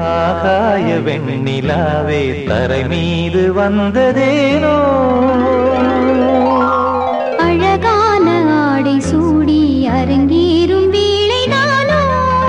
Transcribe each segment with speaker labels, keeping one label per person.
Speaker 1: ஆகாய வெண்ணிலாவே தரை மீது வந்ததேனோ
Speaker 2: அழகான ஆடை சூடி அரங்கேறும் வேளைதானோ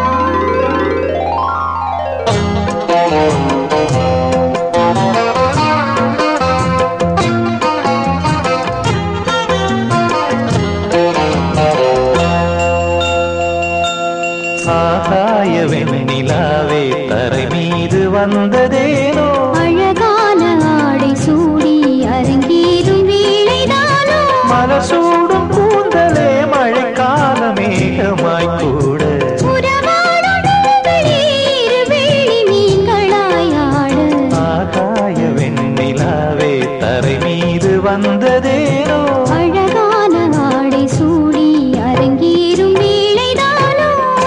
Speaker 1: ஆகாய வெண்ணிலாவே தரை மீது வந்ததேனோ
Speaker 2: அழகான ஆடை சூடி அரங்கேறும் வேளைதானோ
Speaker 1: மலசூடும் கூந்தலே மழைக்கால மேகமாய் கூட
Speaker 2: உறவாடும் உங்களே இருவேளி மீன்களாய் ஆட
Speaker 1: ஆகாய வெண்ணிலாவே தரை மீது வந்ததேனோ
Speaker 2: அழகான ஆடை சூடி அரங்கேறும் வேளைதானோ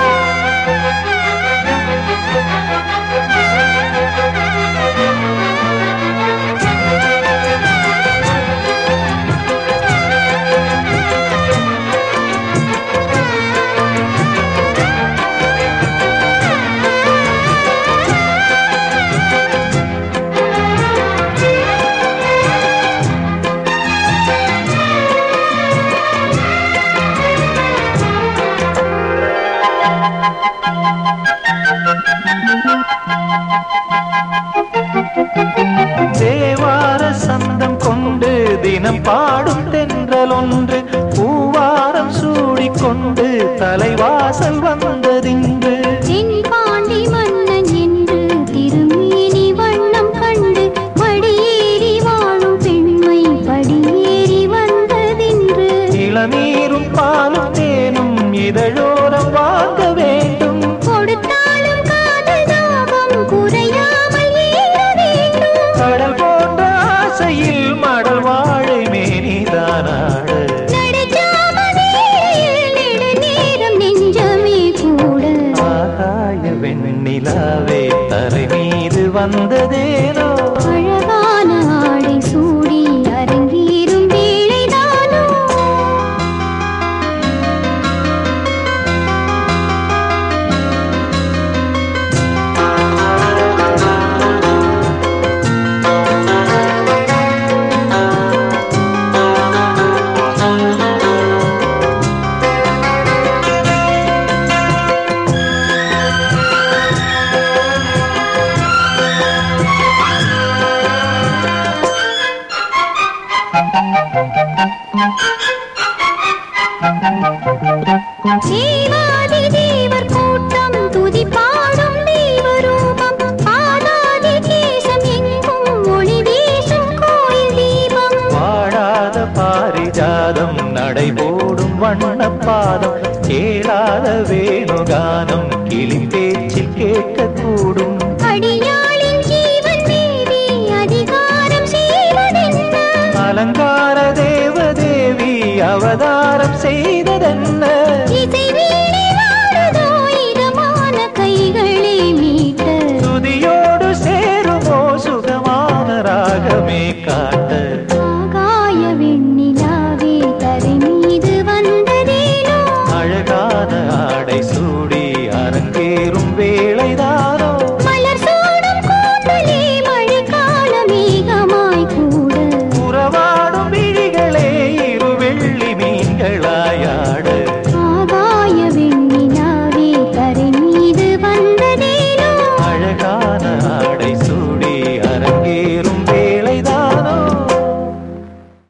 Speaker 1: தேவார சந்தம் கொண்டு தினம் பாடும் தென்றல் ஒன்று பூவாரம் சூடிக்கொண்டு தலைவாசல் வந்ததின்று
Speaker 2: தென்பாண்டி மன்னன் என்று திருமேனி வண்ணம் கண்டு படியேறி வாழும் பெண்மை படியேறி வந்ததென்று
Speaker 1: இளநீரும் பாலும் தேனும் இதழோரம் வாங்க வேண்டும்
Speaker 2: கொடுத்தாலும் காதல் தாபம் குறையாமல் ஏற வேண்டும்
Speaker 1: கடல் போன்ற ஆசையில் மடல் வாழை மேனிதானாட
Speaker 2: நடுச்சாமணியில் நெடுநேரம் நெஞ்சமே கூட
Speaker 1: ஆகாய வெண்ணிலாவே தரை மீது வந்ததேனோ
Speaker 2: அழகான ஆடை சூடி அரங்கேறும் வேளைதானோ தேவாதி தேவர் கூட்டம் துதி பாடும் தெய்வரூபம் பாதாதி கேசம் எங்கும் ஒளி வீசும் கோயில் தீபம்
Speaker 1: வாழாத பாரிஜாதம் நடைபோடும் வண்ணப்பாதம் கேளாத வேணுகானம் கிளித்தே